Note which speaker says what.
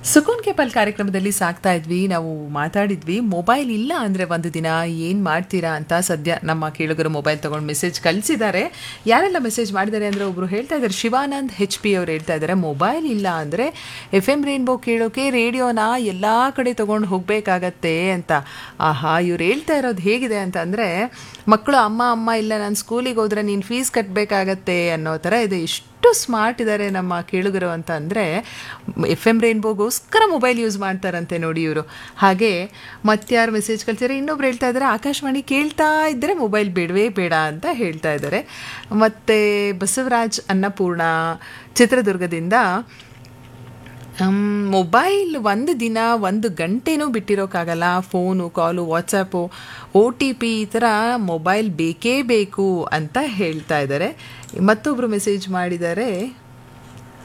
Speaker 1: ಸುಕೂನ್ K ಪಲ್ ಕಾರ್ಯಕ್ರಮದಲ್ಲಿ ಸಾಕ್ತಾ ಇದ್ವಿ ನಾವು ಮಾತಾಡಿದ್ವಿ ಮೊಬೈಲ್ ಇಲ್ಲ ಅಂದರೆ ಒಂದು ದಿನ ಏನು ಮಾಡ್ತೀರಾ ಅಂತ ಸದ್ಯ ನಮ್ಮ ಕೇಳುಗರು ಮೊಬೈಲ್ ತೊಗೊಂಡು ಮೆಸೇಜ್ ಕಳಿಸಿದ್ದಾರೆ ಯಾರೆಲ್ಲ ಮೆಸೇಜ್ ಮಾಡಿದ್ದಾರೆ ಅಂದರೆ ಒಬ್ಬರು ಹೇಳ್ತಾ ಇದ್ದಾರೆ ಶಿವಾನಂದ್ ಹೆಚ್ ಪಿ ಅವ್ರು ಹೇಳ್ತಾ ಇದ್ದಾರೆ ಮೊಬೈಲ್ ಇಲ್ಲ ಅಂದರೆ ಎಫ್ ಎಮ್ ರೇನ್ಬೋ ಕೇಳೋಕೆ ರೇಡಿಯೋನ ಎಲ್ಲ ಕಡೆ ತೊಗೊಂಡು ಹೋಗಬೇಕಾಗತ್ತೆ ಅಂತ ಆಹಾ ಇವ್ರು ಹೇಳ್ತಾ ಇರೋದು ಹೇಗಿದೆ ಅಂತ ಅಂದರೆ ಮಕ್ಕಳು ಅಮ್ಮ ಅಮ್ಮ ಇಲ್ಲ ನಾನು ಸ್ಕೂಲಿಗೆ ಹೋದ್ರೆ ನೀನು ಫೀಸ್ ಕಟ್ಟಬೇಕಾಗತ್ತೆ ಅನ್ನೋ ಥರ ಇದೆ ಇಷ್ಟು ಎಷ್ಟು ಸ್ಮಾರ್ಟ್ ಇದ್ದಾರೆ ನಮ್ಮ ಕೇಳುಗರು ಅಂತ ಅಂದರೆ ಎಫ್ ಎಮ್ ರೇನ್ಬೋಗೋಸ್ಕರ ಮೊಬೈಲ್ ಯೂಸ್ ಮಾಡ್ತಾರಂತೆ ನೋಡಿ ಇವರು ಹಾಗೆ ಮತ್ತಾರು ಮೆಸೇಜ್ ಕಳ್ಸಿದ್ರೆ ಇನ್ನೊಬ್ರು ಹೇಳ್ತಾ ಇದ್ದಾರೆ ಆಕಾಶವಾಣಿ ಕೇಳ್ತಾ ಇದ್ದರೆ ಮೊಬೈಲ್ ಬೇಡವೇ ಬೇಡ ಅಂತ ಹೇಳ್ತಾ ಇದ್ದಾರೆ ಮತ್ತು ಬಸವರಾಜ್ ಅನ್ನಪೂರ್ಣ ಚಿತ್ರದುರ್ಗದಿಂದ ಮೊಬೈಲ್ ಒಂದು ದಿನ ಒಂದು ಗಂಟೆನೂ ಬಿಟ್ಟಿರೋಕ್ಕಾಗಲ್ಲ phone call WhatsApp O T P ಈ ಥರ ಮೊಬೈಲ್ ಬೇಕೇ ಬೇಕು ಅಂತ ಹೇಳ್ತಾ ಇದ್ದಾರೆ ಮತ್ತೊಬ್ಬರು ಮೆಸೇಜ್ ಮಾಡಿದ್ದಾರೆ